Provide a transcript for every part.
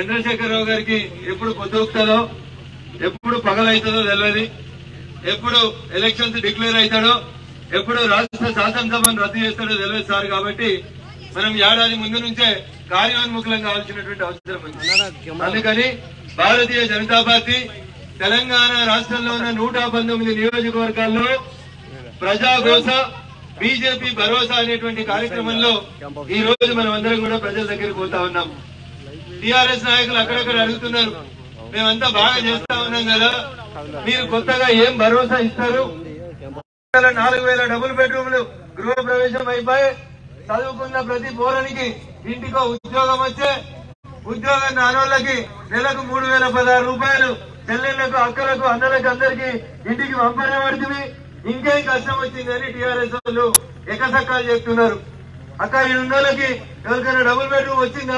చంద్రశేఖరరావు గారికి ఎప్పుడు పొద్దుకుతుందో ఎప్పుడు పగలవుతుందో తెలియదు ఎప్పుడు ఎలక్షన్స్ డిక్లేర్ అవుతాడో ఎప్పుడు రాష్ట్ర శాసనసభను రద్దు చేస్తాడో తెలియదు సార్ కాబట్టి మనం ఏడాది ముందు నుంచే కార్యోన్ముఖులం కావాల్సినటువంటి అవసరం ఉంది అందుకని భారతీయ జనతా పార్టీ తెలంగాణ రాష్ట్రంలో ఉన్న నూట పంతొమ్మిది నియోజకవర్గాల్లో ప్రజాఘోష బీజేపీ భరోసా అనేటువంటి కార్యక్రమంలో ఈ రోజు మనం అందరం కూడా ప్రజల దగ్గరికి పోతా ఉన్నాం టిఆర్ఎస్ నాయకులు అక్కడక్కడ అడుగుతున్నారు మేమంతా బాగా చేస్తా ఉన్నాం కదా మీరు కొత్తగా ఏం భరోసా ఇస్తారు నాలుగు వేల డబుల్ బెడ్రూమ్లు గృహ ప్రవేశం అయిపోయి చదువుకున్న ప్రతి పౌరానికి ఇంటికో ఉద్యోగం వచ్చే ఉద్యోగం రానోళ్ళకి నెలకు మూడు వేల పదహారు రూపాయలు చెల్లెళ్లకు అక్కలకు అన్నలకు అందరికి ఇంటికి పంపనే పడుతుంది ఇంకేం కష్టం వచ్చిందని టీఆర్ఎస్ వాళ్ళు ఎకసక్కాలు చెప్తున్నారు అక్క ఈ ఉన్నోళ్ళకి ఎవరికైనా డబుల్ బెడ్రూమ్ వచ్చిందా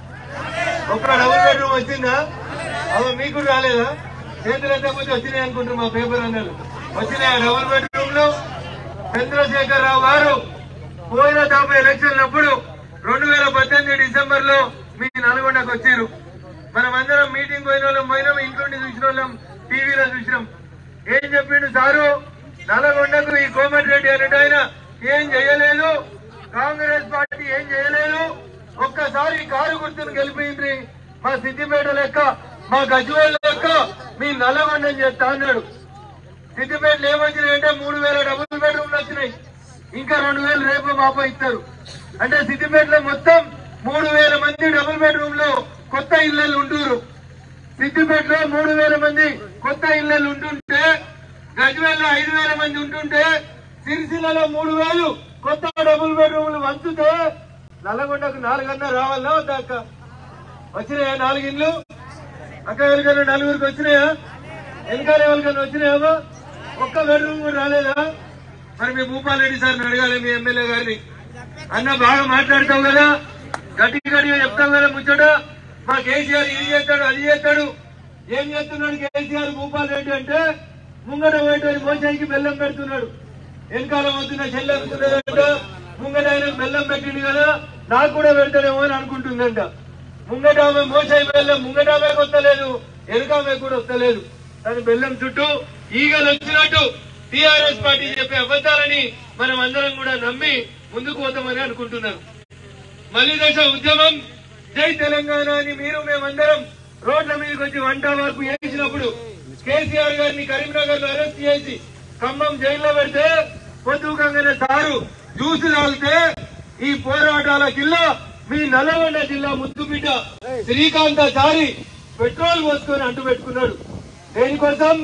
ఒక్క డబుల్ బెడ్రూమ్ వచ్చిందా అవి మీకు రాలేదా చేతులు ఎత్తకపోతే వచ్చినాయి అనుకుంటారు మా పేపర్ అన్నారు వచ్చినాయి డబుల్ బెడ్రూమ్ లో చంద్రశేఖర్ రావు గారు పోయిన తాప ఎలక్షన్ అప్పుడు రెండు వేల పద్దెనిమిది డిసెంబర్ లో మీ నల్గొండకు వచ్చారు మనం అందరం మీటింగ్ పోయిన వాళ్ళం పోయినాం ఇంట్లోండి చూసిన వాళ్ళం టీవీలో చూసినాం ఏం చెప్పిండు సారు నల్గొండకు ఈ కోమటిరెడ్డి అనేట ఆయన ఏం చేయలేదు కాంగ్రెస్ పార్టీ ఏం చేయలేదు ఒక్కసారి కారు గుర్తును గెలిపింది మా సిద్దిపేట లెక్క మా గజ్వేల్ లెక్క మీ నల్లగొండని చేస్తా అన్నాడు సిద్దిపేటలో ఏమొచ్చినాయంటే మూడు వేల డబుల్ బెడ్రూమ్లు వచ్చినాయి ఇంకా రెండు వేలు రేపు మాపో ఇస్తారు అంటే సిద్దిపేటలో మొత్తం మూడు వేల మంది డబుల్ బెడ్రూమ్ లో కొత్త ఇళ్లలు ఉంటున్నారు సిద్దిపేటలో మూడు వేల మంది కొత్త ఇళ్లలు ఉంటుంటే గజ్వేల్లో ఐదు వేల మంది ఉంటుంటే సిరిసిల్లలో మూడు వేలు కొత్త డబుల్ బెడ్రూమ్లు వంచుతే నల్లగొండకు నాలుగన్నా రావాలా వద్దా అక్క వచ్చినాయా నాలుగు ఇండ్లు అక్క ఎవరికైనా నలుగురికి వచ్చినాయా వెనకాల ఎవరికైనా వచ్చినాయా ఒక్క బెడ్రూమ్ కూడా రాలేదా మరి మీ భూపాల్ రెడ్డి సార్ని అడగాలి మీ ఎమ్మెల్యే గారిని అన్న బాగా మాట్లాడతావు కదా గట్టి గట్టిగా చెప్తావు కదా ముచ్చట మా కేసీఆర్ ఇది చేస్తాడు అది చేస్తాడు ఏం చేస్తున్నాడు కేసీఆర్ భూపాల్ రెడ్డి అంటే ముంగట పోయేటోని మోసానికి బెల్లం పెడుతున్నాడు వెనకాల వద్దున చెల్లెంటున్నాడంట ముంగట ఆయన బెల్లం పెట్టిండు కదా నాకు కూడా పెడతాడేమో అని అనుకుంటుందంట ముంగట ఆమె మోసాయి బెల్లం ముంగట ఆమెకు వస్తలేదు వెనుక ఆమె కూడా వస్తలేదు తను బెల్లం చుట్టూ ఈగలు వచ్చినట్టు టిఆర్ఎస్ పార్టీ చెప్పే అబద్ధాలని మనం అందరం కూడా నమ్మి ముందుకు పోతామని అనుకుంటున్నాం మళ్ళీ దశ ఉద్యమం జై తెలంగాణ అని మీరు మేమందరం రోడ్ల మీదకి వచ్చి వంట వరకు వేసినప్పుడు కేసీఆర్ గారిని కరీంనగర్ లో అరెస్ట్ చేసి ఖమ్మం జైల్లో పెడితే పొద్దుకంగానే సారు జ్యూస్ తాగితే ఈ పోరాటాల జిల్లా మీ నల్లగొండ జిల్లా ముద్దుబిడ్డ శ్రీకాంతాచారి పెట్రోల్ పోసుకొని అంటు పెట్టుకున్నాడు దేనికోసం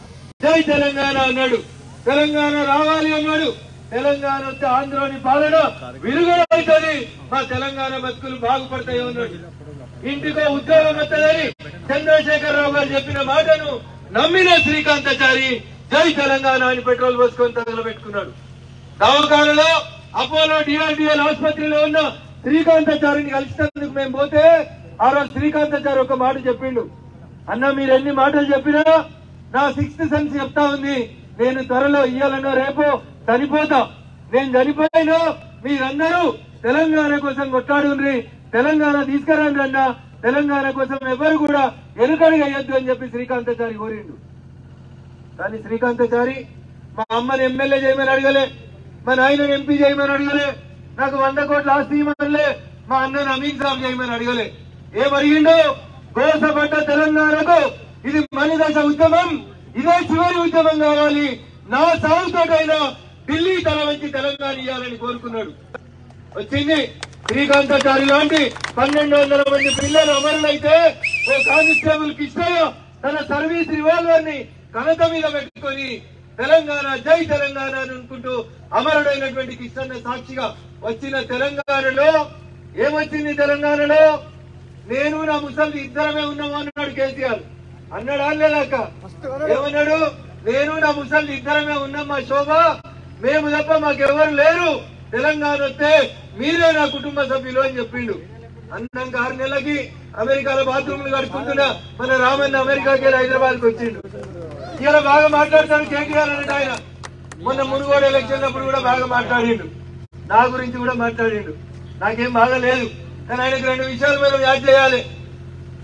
జై తెలంగాణ అన్నాడు తెలంగాణ రావాలి అన్నాడు తెలంగాణ వస్తే ఆంధ్రోని పాలన విరుగుడవుతుంది మా తెలంగాణ బతుకులు బాగుపడతాయి అన్నాడు ఇంటికో ఉద్యోగం వస్తుందని చంద్రశేఖరరావు గారు చెప్పిన మాటను నమ్మిన శ్రీకాంతాచారి జై తెలంగాణ అని పెట్రోల్ పోసుకొని తగలబెట్టుకున్నాడు దవాఖానలో అపోలో డిఆర్డిఎల్ ఆసుపత్రిలో ఉన్న శ్రీకాంతాచారిని కలిసినందుకు మేము పోతే ఆ రోజు శ్రీకాంతాచారి ఒక మాట చెప్పిండు అన్న మీరు ఎన్ని మాటలు చెప్పినా నా సిక్స్త్ సెన్స్ చెప్తా ఉంది నేను త్వరలో ఇయ్యాలనో రేపు చనిపోతా నేను చనిపోయినా మీరందరూ తెలంగాణ కోసం కొట్లాడుండ్రి తెలంగాణ తీసుకురండి అన్న తెలంగాణ కోసం ఎవరు కూడా వెనుకడుగు అయ్యొద్దు అని చెప్పి శ్రీకాంతాచారి కోరిండు కానీ శ్రీకాంతాచారి మా అమ్మని ఎమ్మెల్యే చేయమని అడగలే మా నాయనని ఎంపీ చేయమని అడగలే నాకు వంద కోట్ల ఆస్తి ఇవ్వమనిలే మా అన్నను అమీన్ సాబ్ చేయమని అడగలే ఏం అడిగిండు గోసపడ్డ తెలంగాణకు ఇది మలి దశ ఉద్యమం ఇదే చివరి ఉద్యమం కావాలి నా సాగుతోటైనా ఢిల్లీ తల వంచి తెలంగాణ ఇవ్వాలని కోరుకున్నాడు వచ్చింది శ్రీకాంతాచారి లాంటి పన్నెండు వందల మంది పిల్లలు అమరులైతే ఓ కానిస్టేబుల్ కిష్టయ్య తన సర్వీస్ రివాల్వర్ ని కనత మీద పెట్టుకొని తెలంగాణ జై తెలంగాణ అని అనుకుంటూ అమరుడైనటువంటి కిష్టన్న సాక్షిగా వచ్చిన తెలంగాణలో ఏమొచ్చింది తెలంగాణలో నేను నా ముసలి ఇద్దరమే ఉన్నాము అన్నాడు కేసీఆర్ అన్నాడా లేదాక ఏమన్నాడు నేను నా ముసలి ఇద్దరమే ఉన్నాం మా శోభ మేము తప్ప మాకెవరు లేరు తెలంగాణ వస్తే మీరే నా కుటుంబ సభ్యులు అని చెప్పిండు అన్నాక ఆరు నెలలకి అమెరికాలో బాత్రూమ్లు కడుక్కుంటున్నా మన రామన్న అమెరికాకి వెళ్ళి హైదరాబాద్కి వచ్చిండు ఇలా బాగా మాట్లాడతాడు కేటీఆర్ అన్నట్టు ఆయన మొన్న మునుగోడు ఎలక్షన్ అప్పుడు కూడా బాగా మాట్లాడిండు నా గురించి కూడా మాట్లాడిండు నాకేం బాగా లేదు కానీ ఆయనకు రెండు విషయాలు మనం యాడ్ చేయాలి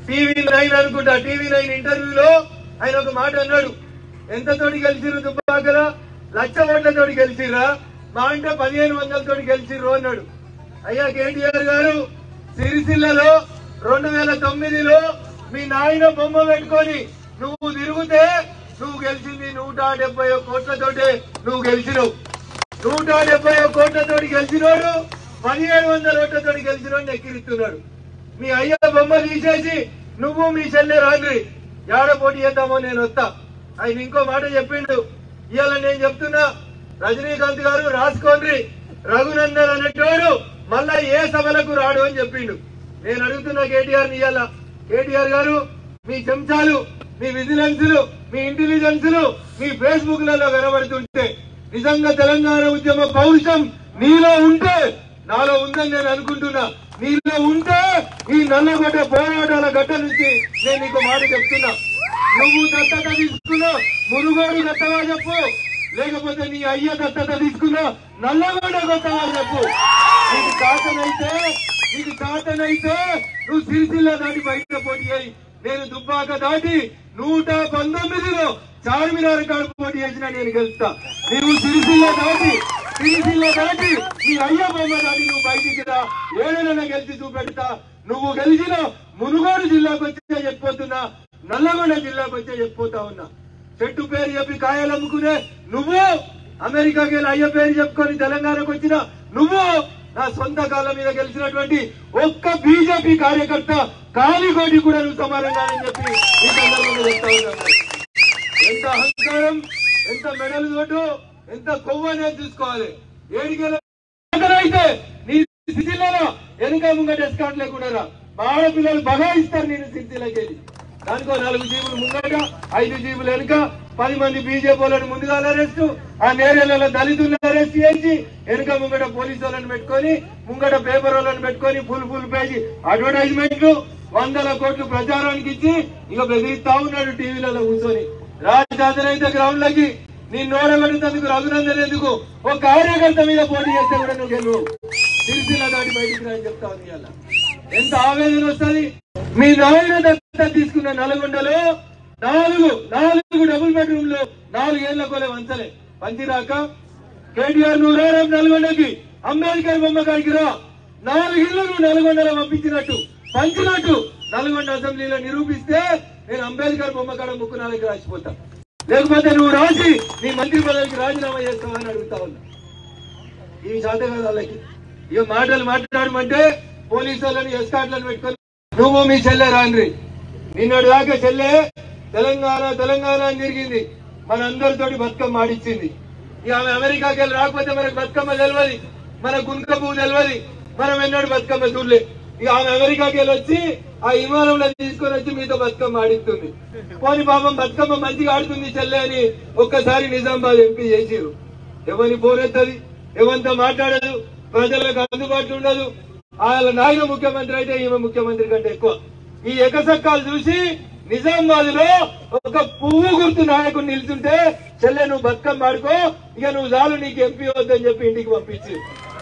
టీవీ నైన్ అనుకుంటా టీవీ నైన్ ఇంటర్వ్యూలో ఆయన ఒక మాట అన్నాడు ఎంత తోటి గెలిచిర్రు దుబ్బాకల లక్ష ఓట్ల తోటి గెలిచిర్రా మా అంటే పదిహేను వందల తోటి గెలిచిర్రు అన్నాడు అయ్యా కేటీఆర్ గారు సిరిసిల్లలో రెండు వేల తొమ్మిదిలో మీ నాయన బొమ్మ పెట్టుకొని నువ్వు తిరిగితే నువ్వు గెలిచింది నూట డెబ్బై కోట్లతోటే నువ్వు గెలిచినావు నూట డెబ్బై కోట్లతోటి గెలిచినోడు పదిహేడు వందల ఓట్లతోటి గెలిచినోడు ఎక్కిరిస్తున్నాడు మీ అయ్య బొమ్మ తీసేసి నువ్వు మీ చెల్లె రాండ్రి ఏడ పోటీ చేద్దామో నేను వస్తా ఆయన ఇంకో మాట చెప్పిండు ఇవాళ నేను చెప్తున్నా రజనీకాంత్ గారు రాసుకోండి రఘునందన్ అనేటోడు మళ్ళా ఏ సభలకు రాడు అని చెప్పిండు నేను అడుగుతున్నా కేటీఆర్ ని ఇవాళ కేటీఆర్ గారు మీ చెంచాలు మీ విజిలెన్స్లు మీ ఇంటెలిజెన్స్లు మీ ఫేస్బుక్ లలో కనబడుతుంటే నిజంగా తెలంగాణ ఉద్యమ పౌరుషం నీలో ఉంటే నాలో ఉందని నేను అనుకుంటున్నా నీలో ఉంటే ఈ నల్లగొట్ట పోరాటాల గడ్డ నుంచి నేను నీకు మాట చెప్తున్నా నువ్వు దత్తత తీసుకున్నా మునుగోడు దత్తవా చెప్పు లేకపోతే నీ అయ్య దత్తత తీసుకున్నా నల్లగొండ కొత్తవా చెప్పు నీకు చాతనైతే నీకు చాతనైతే నువ్వు సిరిసిల్ల దాటి బయట పోటీ అయ్యి నేను దుబ్బాక దాటి నూట పంతొమ్మిదిలో చార్మినార్ కాడ పోటీ చేసిన నేను గెలుస్తా నువ్వు సిరిసిల్ల దాటి సిరిసిల్ల దాటి నీ అయ్య బొమ్మ దాటి నువ్వు బయటికి రా ఏడైనా గెలిచి చూపెడతా నువ్వు గెలిచిన మునుగోడు జిల్లాకు వచ్చే చెప్పిపోతున్నా నల్లగొండ జిల్లాకు వచ్చే చెప్పిపోతా ఉన్నా చెట్టు పేరు చెప్పి కాయలు అమ్ముకునే నువ్వు అమెరికాకి వెళ్ళి అయ్య పేరు చెప్పుకొని తెలంగాణకు వచ్చిన నువ్వు నా సొంత కాళ్ళ మీద గెలిచినటువంటి ఒక్క బీజేపీ కార్యకర్త కాలిగోటి కూడా నువ్వు సమానంగానని చెప్పి ఈ సందర్భంగా చెప్తా ఉన్నాను ఎంత అహంకారం ఎంత మెడలు తోటు ఎంత కొవ్వు అనేది చూసుకోవాలి ఏడికెళ్ళ అయితే నీ స్థితిలో వెనుక ముంగట ఎస్కాట్ లేకుండా మా ఆడపిల్లలు బగాయిస్తారు నేను స్థితిలోకి వెళ్ళి దానికో నాలుగు జీవులు ముంగట ఐదు జీవులు వెనుక పది మంది బీజేపీ వాళ్ళని ముందుగా అరెస్ట్ ఆ నేరేళ్లలో దళితులను అరెస్ట్ చేసి వెనుక ముంగట పోలీసు వాళ్ళని పెట్టుకొని ముంగట పేపర్ వాళ్ళని పెట్టుకొని ఫుల్ ఫుల్ పేజీ అడ్వర్టైజ్మెంట్లు వందల కోట్లు ప్రచారానికి ఇచ్చి ఇక బెదిరిస్తా ఉన్నాడు టీవీలలో కూర్చొని రాజధాని అయితే గ్రౌండ్ లకి నీ నోడబడినందుకు రఘునందన్ ఎందుకు ఒక కార్యకర్త మీద పోటీ చేస్తే కూడా నువ్వు గెలువు సిరిసిల్ల దాటి బయటికి రా అని చెప్తా ఉంది ఇవాళ. ఎంత ఆవేదన వస్తుంది మీ నాయన దత్తత తీసుకున్న నల్గొండలో నాలుగు నాలుగు డబుల్ బెడ్రూమ్ లో నాలుగేళ్ల కొలే వంచలే పంచిరాక కేటీఆర్ నువ్వు రా రేపు నల్గొండకి అంబేద్కర్ బొమ్మ కాడికి రా నాలుగు ఇళ్లు నువ్వు నల్గొండలో పంపించినట్టు పంచినట్టు నల్గొండ అసెంబ్లీలో నిరూపిస్తే నేను అంబేద్కర్ బొమ్మ కాడ ముక్కు నాలుగు రాసిపోతా లేకపోతే నువ్వు రాసి నీ మంత్రి పదవికి రాజీనామా చేస్తావని అడుగుతా ఉన్నా ఈ శాత కాదు వాళ్ళకి ఇక మాటలు మాట్లాడమంటే పోలీసు వాళ్ళని ఎస్కాట్లను పెట్టుకొని నువ్వు మీ చెల్లె రాండ్రి నిన్నటి దాకా చెల్లె తెలంగాణ తెలంగాణ అని తిరిగింది మన అందరితోటి బతుకమ్మ ఆడిచ్చింది ఇక ఆమె అమెరికాకి వెళ్ళి రాకపోతే మనకు బతుకమ్మ తెలియదు మన గుంక పువ్వు తెలియదు మనం ఎన్నడు బతుకమ్మ చూడలే ఇక ఆమె అమెరికాకి వెళ్ళి వచ్చి ఆ విమానంలో తీసుకొని వచ్చి మీతో బతుకమ్మ ఆడిస్తుంది పోని పాపం బతుకమ్మ మంచిగా ఆడుతుంది చెల్లె అని ఒక్కసారి నిజామాబాద్ ఎంపీ చేసిరు ఎవరిని పోరెత్తది ఎవరితో మాట్లాడదు ప్రజలకు అందుబాటులో ఉండదు వాళ్ళ నాయన ముఖ్యమంత్రి అయితే ఈమె ముఖ్యమంత్రి కంటే ఎక్కువ ఈ ఎకసక్కాలు చూసి నిజామాబాద్ లో ఒక పువ్వు గుర్తు నాయకుడు నిల్చుంటే చెల్లె నువ్వు బతుకమ్మ ఆడుకో ఇక నువ్వు చాలు నీకు ఎంపీ వద్దని చెప్పి ఇంటికి పంపించు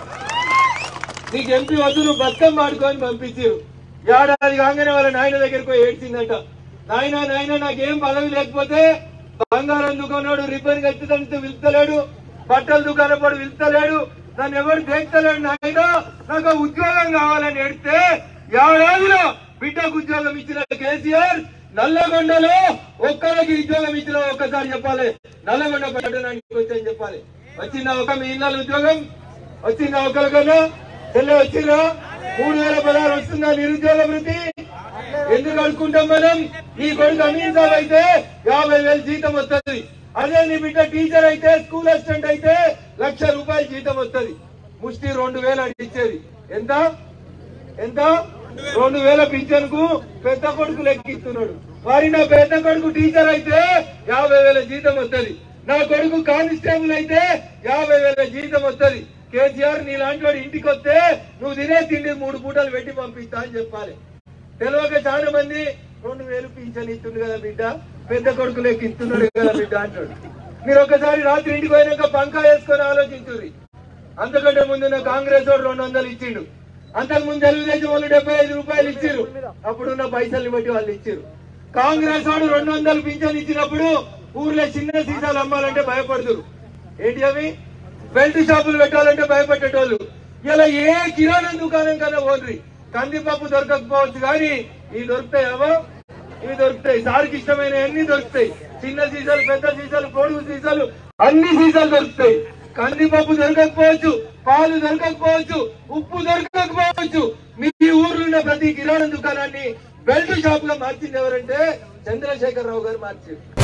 నీకు ఎంపీ వద్దు నువ్వు బతుకమ్మ ఆడుకొని పంపించారు ఏడాది కాగానే వాళ్ళ నాయన దగ్గరికి పోయి ఏడ్చిందంట నాయన నాయన నాకేం పదవి లేకపోతే బంగారం దుకాణాడు రిబ్బన్ కట్టిదంటే వెళ్తలేడు బట్టల దుకాణం వెళ్తలేడు నన్ను ఎవరు దేక్తలేడు నాయన నాకు ఆ ఉద్యోగం కావాలని ఏడితే ఏడాదిలో బిడ్డకు ఉద్యోగం ఇచ్చిన కేసీఆర్ నల్లగొండలో ఒక్కరికి ఉద్యోగం ఇచ్చిన ఒక్కసారి చెప్పాలి నల్లగొండ పట్టణానికి వచ్చని చెప్పాలి వచ్చిందా ఒక మీ ఇళ్ళ ఉద్యోగం వచ్చిందా ఒకరికన్నా చెల్లె వచ్చిందా మూడు వేల పదహారు వస్తుందా నిరుద్యోగ వృత్తి ఎందుకు అనుకుంటాం మనం నీ కొడుకు అమీన్ సాబ్ అయితే యాభై వేలు జీతం వస్తుంది అదే నీ బిడ్డ టీచర్ అయితే స్కూల్ అసిస్టెంట్ అయితే లక్ష రూపాయలు జీతం వస్తుంది ముష్టి రెండు వేలు అడిగి ఇచ్చేది ఎంత ఎంత రెండు వేల పింఛన్ కు పెద్ద కొడుకు లెక్కిస్తున్నాడు మరి నా పెద్ద కొడుకు టీచర్ అయితే యాభై వేల జీతం వస్తుంది నా కొడుకు కానిస్టేబుల్ అయితే యాభై వేల జీతం వస్తుంది కేసీఆర్ నీలాంటి వాడు ఇంటికి వస్తే నువ్వు తినే తిండి మూడు పూటలు పెట్టి పంపిస్తా అని చెప్పాలి తెలియక చాలా మంది రెండు వేలు పింఛన్ ఇస్తుంది కదా బిడ్డ పెద్ద కొడుకు లెక్క ఇస్తున్నాడు కదా బిడ్డ అంటాడు మీరు ఒకసారి రాత్రి ఇంటికి పోయినాక పంకా వేసుకొని ఆలోచించుర్రి అంతకంటే ముందు నా కాంగ్రెస్ వాడు రెండు వందలు ఇచ్చిండు అంతకుముందు తెలుగుదేశం వాళ్ళు డెబ్బై ఐదు రూపాయలు ఇచ్చారు అప్పుడున్న పైసల్ని బట్టి వాళ్ళు ఇచ్చారు కాంగ్రెస్ వాడు రెండు వందలు పింఛన్ ఇచ్చినప్పుడు ఊర్లో చిన్న సీసాలు అమ్మాలంటే భయపడుతురు ఏంటి అవి బెల్ట్ షాపులు పెట్టాలంటే భయపెట్టేటోళ్ళు ఇలా ఏ కిరాణా దుకాణం కన్నా ఓన్రి కందిపప్పు దొరకకపోవచ్చు కానీ ఇవి దొరుకుతాయేమో ఇవి దొరుకుతాయి సార్కి ఇష్టమైన అన్ని దొరుకుతాయి చిన్న సీసాలు పెద్ద సీసాలు పొడుగు సీసాలు అన్ని సీసాలు దొరుకుతాయి కందిపప్పు దొరకకపోవచ్చు పాలు దొరకకపోవచ్చు ఉప్పు దొరకకపోవచ్చు మీ ఊర్లో ఉన్న ప్రతి కిరాణా దుకాణాన్ని బెల్ట్ షాప్ గా మార్చింది ఎవరంటే చంద్రశేఖర్ రావు గారు మార్చారు